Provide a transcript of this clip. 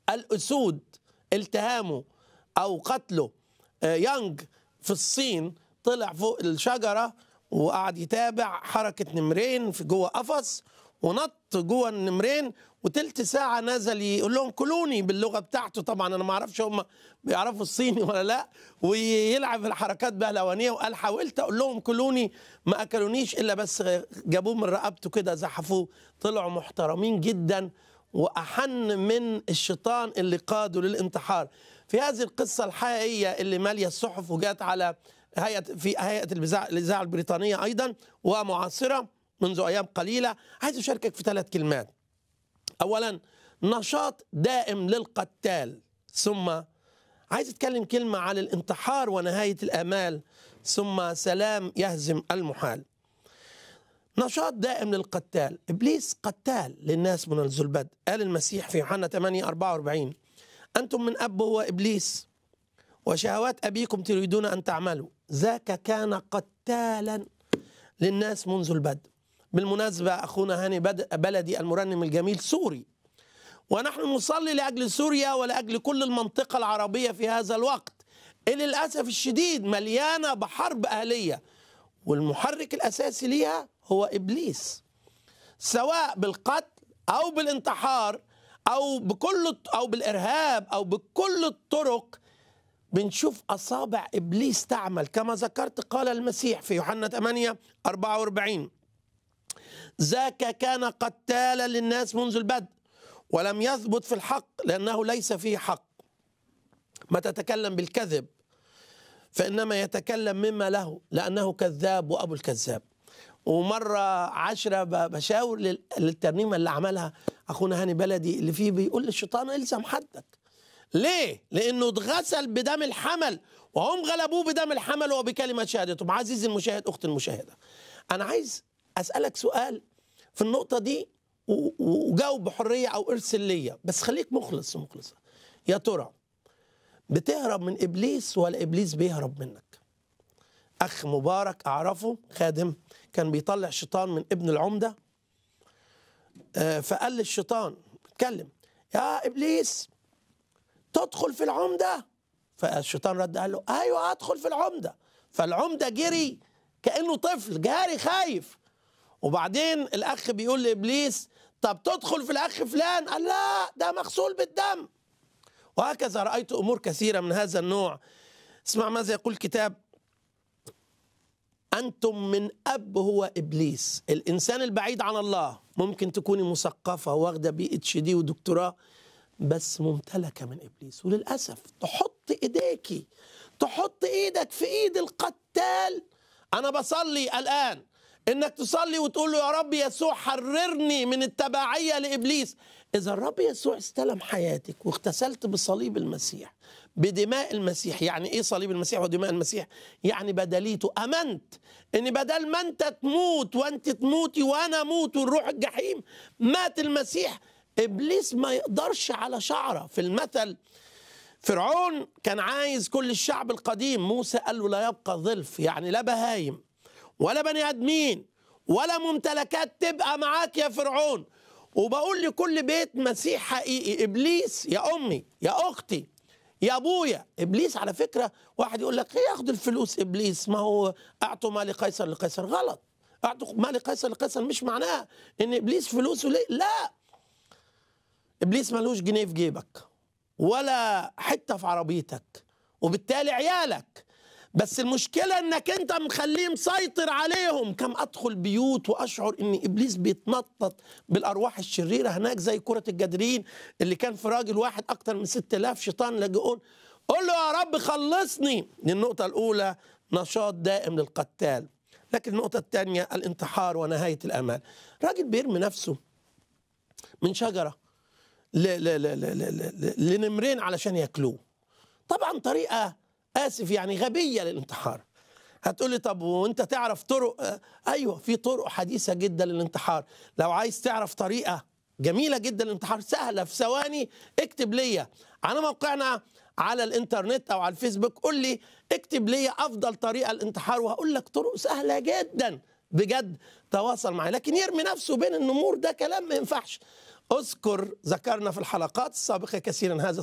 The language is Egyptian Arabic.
الاسود التهامه او قتله آه، يانج في الصين طلع فوق الشجره وقعد يتابع حركه نمرين في جوه قفص ونط جوه النمرين وتلت ساعة نزل يقول لهم كلوني باللغة بتاعته طبعا أنا ما أعرفش هم بيعرفوا الصيني ولا لا ويلعب الحركات بهلوانية وقال حاولت أقول لهم كلوني ما أكلونيش إلا بس جابوه من رقبته كده زحفوه طلعوا محترمين جدا وأحن من الشيطان اللي قاده للانتحار في هذه القصة الحقيقية اللي مالية الصحف وجات على هيئة في هيئة الإذاعة الإذاعة البريطانية أيضا ومعاصرة منذ أيام قليلة عايز أشاركك في ثلاث كلمات اولا نشاط دائم للقتال ثم عايز اتكلم كلمه عن الانتحار ونهايه الامال ثم سلام يهزم المحال نشاط دائم للقتال ابليس قتال للناس منذ البدء قال المسيح في يوحنا 8 44 انتم من اب هو ابليس وشهوات ابيكم تريدون ان تعملوا ذاك كان قتالا للناس منذ البدء بالمناسبة أخونا هاني بلدي المرنم الجميل سوري ونحن نصلي لأجل سوريا ولأجل كل المنطقة العربية في هذا الوقت اللي للأسف الشديد مليانة بحرب أهلية والمحرك الأساسي ليها هو إبليس سواء بالقتل أو بالانتحار أو بكل أو بالإرهاب أو بكل الطرق بنشوف أصابع إبليس تعمل كما ذكرت قال المسيح في يوحنا 8 44 ذاك كان قتالا للناس منذ البدء ولم يثبت في الحق لأنه ليس فيه حق ما تتكلم بالكذب فإنما يتكلم مما له لأنه كذاب وأبو الكذاب ومرة عشرة بشاور للترنيمة اللي عملها أخونا هاني بلدي اللي فيه بيقول للشيطان الزم حدك ليه؟ لأنه اتغسل بدم الحمل وهم غلبوه بدم الحمل وبكلمة شهادتهم عزيزي المشاهد أخت المشاهدة أنا عايز اسالك سؤال في النقطه دي وجاوب بحريه او ارسل ليا بس خليك مخلص ومخلصه يا ترى بتهرب من ابليس ولا ابليس بيهرب منك اخ مبارك اعرفه خادم كان بيطلع شيطان من ابن العمده فقال للشيطان اتكلم يا ابليس تدخل في العمده فالشيطان رد قال له ايوه ادخل في العمده فالعمده جري كانه طفل جاري خايف وبعدين الاخ بيقول لابليس طب تدخل في الاخ فلان قال لا ده مغسول بالدم وهكذا رايت امور كثيره من هذا النوع اسمع ماذا يقول الكتاب انتم من اب هو ابليس الانسان البعيد عن الله ممكن تكوني مثقفه واخده بي اتش دي ودكتوراه بس ممتلكه من ابليس وللاسف تحط ايديكي تحط ايدك في ايد القتال انا بصلي الان انك تصلي وتقول له يا رب يسوع حررني من التبعيه لابليس اذا الرب يسوع استلم حياتك واغتسلت بصليب المسيح بدماء المسيح يعني ايه صليب المسيح ودماء المسيح يعني بدليته امنت ان بدل ما انت تموت وانت تموتي وانا اموت ونروح الجحيم مات المسيح ابليس ما يقدرش على شعره في المثل فرعون كان عايز كل الشعب القديم موسى قال له لا يبقى ظلف يعني لا بهايم ولا بني ادمين ولا ممتلكات تبقى معاك يا فرعون وبقول لكل بيت مسيح حقيقي ابليس يا امي يا اختي يا ابويا ابليس على فكره واحد يقول لك ايه ياخد الفلوس ابليس ما هو اعطوا ما لقيصر لقيصر غلط اعطوا ما لقيصر لقيصر مش معناه ان ابليس فلوسه ليه لا ابليس ملوش جنيه في جيبك ولا حته في عربيتك وبالتالي عيالك بس المشكلة انك انت مخليه مسيطر عليهم كم ادخل بيوت واشعر ان ابليس بيتنطط بالارواح الشريرة هناك زي كرة الجدرين اللي كان في راجل واحد اكتر من 6000 شيطان لاجئون قول له يا رب خلصني دي النقطة الاولى نشاط دائم للقتال لكن النقطة الثانية الانتحار ونهاية الامال راجل بيرمي نفسه من شجرة ل ل ل ل ل لنمرين علشان ياكلوه طبعا طريقة اسف يعني غبيه للانتحار هتقولي طب وانت تعرف طرق آه ايوه في طرق حديثه جدا للانتحار لو عايز تعرف طريقه جميله جدا للانتحار سهله في ثواني اكتب ليا على موقعنا على الانترنت او على الفيسبوك قول لي اكتب لي افضل طريقه للانتحار وهقول لك طرق سهله جدا بجد تواصل معي لكن يرمي نفسه بين النمور ده كلام ما ينفعش اذكر ذكرنا في الحلقات السابقة كثيرا هذا